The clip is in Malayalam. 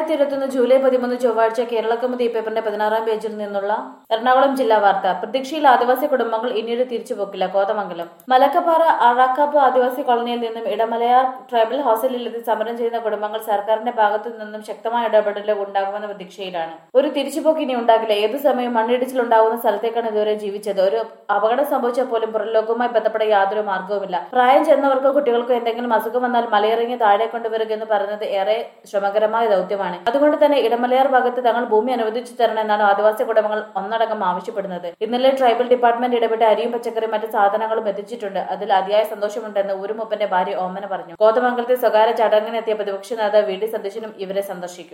രണ്ടായിരത്തി ഇരുപത്തിയൊന്ന് ജൂലൈ പതിമൂന്ന് ചൊവ്വാഴ്ച കേരളക്കൗമുദി പേപ്പറിന്റെ പതിനാറാം പേജിൽ നിന്നുള്ള എറണാകുളം ജില്ലാ വാർത്ത പ്രതീക്ഷയിൽ ആദിവാസി കുടുംബങ്ങൾ ഇനിയൊരു തിരിച്ചുപോക്കില്ല കോതമംഗലം മലക്കപ്പാറ അഴാക്കാപ്പ് ആദിവാസി കോളനിയിൽ നിന്നും ഇടമലയാർ ട്രൈബൽ ഹോസ്റ്റലിലെത്തി സമരം ചെയ്യുന്ന കുടുംബങ്ങൾ സർക്കാരിന്റെ ഭാഗത്തു നിന്നും ശക്തമായ ഇടപെടലുകൾ ഉണ്ടാകുമെന്ന പ്രതീക്ഷയിലാണ് ഒരു തിരിച്ചുപോക്ക് ഇനി ഉണ്ടാകില്ല ഏതു സമയം മണ്ണിടിച്ചിൽ ഉണ്ടാകുന്ന സ്ഥലത്തേക്കാണ് ഇതുവരെ ജീവിച്ചത് ഒരു അപകടം സംഭവിച്ചാൽ പോലും പുറംലോകവുമായി ബന്ധപ്പെട്ട യാതൊരു മാർഗവുമില്ല പ്രായം ചെന്നവർക്കോ കുട്ടികൾക്കോ എന്തെങ്കിലും അസുഖം വന്നാൽ മലയിറങ്ങി താഴെ കൊണ്ടുവരിക എന്ന് പറയുന്നത് ഏറെ ശ്രമകരമായ ദൗത്യമാണ് അതുകൊണ്ട് തന്നെ ഇടമലയാർ ഭാഗത്ത് തങ്ങൾ ഭൂമി അനുവദിച്ചു തരണമെന്നാണ് ആദിവാസി കുടുംബങ്ങൾ ഒന്നടങ്കം ആവശ്യപ്പെടുന്നത് ഇന്നലെ ട്രൈബൽ ഡിപ്പാർട്ട്മെന്റ് ഇടപെട്ട് അരിയും പച്ചക്കറിയും മറ്റു സാധനങ്ങളും എത്തിച്ചിട്ടുണ്ട് അതിൽ അതിയായ സന്തോഷമുണ്ടെന്ന് ഊരുമുപ്പന്റെ ഭാര്യ ഓമന പറഞ്ഞു കോതമംഗലത്തെ സ്വകാര്യ ചടങ്ങിനെത്തിയ പ്രതിപക്ഷ നേതാവ് വി ഡി സതീശനും ഇവരെ സന്ദർശിക്കും